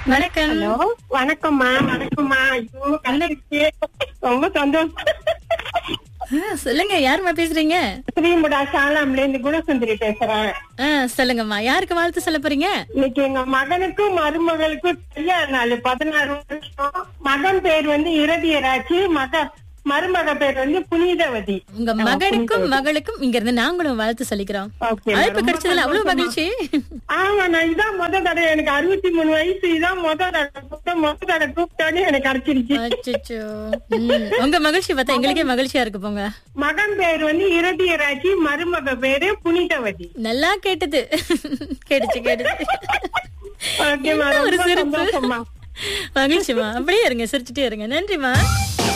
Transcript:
வணக்கம் ஹலோ வணக்கம்மா வணக்கம்மா ஐயோ கலருக்கு ரொம்ப சந்தோஷம் ஆ, சொல்லுங்க யாரும்மா பேசுறீங்க ஸ்ரீமுடா சாலாம்ல இருந்து குணசுந்தரி பேசுறேன் ஆ, சொல்லுங்கம்மா யாருக்கு வாழ்த்து சொல்ல போறீங்க இன்னைக்கு எங்க மகனுக்கும் மருமகளுக்கும் கல்யாண நாள் பதினாறு வருஷம் மகன் பேர் வந்து இரதியராச்சு மக மருமக பேர் வந்து புனிதவதி உங்க மகனுக்கும் மகளுக்கும் இங்க இருந்து நாங்களும் வாழ்த்து சொல்லிக்கிறோம் ஓகே அழைப்பு கிடைச்சதுல அவ்வளவு மகிழ்ச்சி ஆமா நான் இதான் முத தடவை எனக்கு அறுபத்தி மூணு வயசு இதான் முத தடவை கூப்பிட்ட முத தடவை கூப்பிட்டாலே எனக்கு கிடைச்சிருச்சு அச்சச்சோ. ம், உங்க மகிழ்ச்சி பார்த்தா எங்களுக்கே மகிழ்ச்சியா இருக்கு போங்க மகன் பேர் வந்து இரதியராட்சி மருமக பேரு புனிதவதி நல்லா கேட்டது கேட்டுச்சு கேட்டுச்சு ஓகேம்மா என்ன ஒரு ரொம்ப சிரிப்பு சந்தோஷம்மா மகிழ்ச்சிமா அப்படியே இருங்க சிரிச்சுட்டே இருங்க நன்றிமா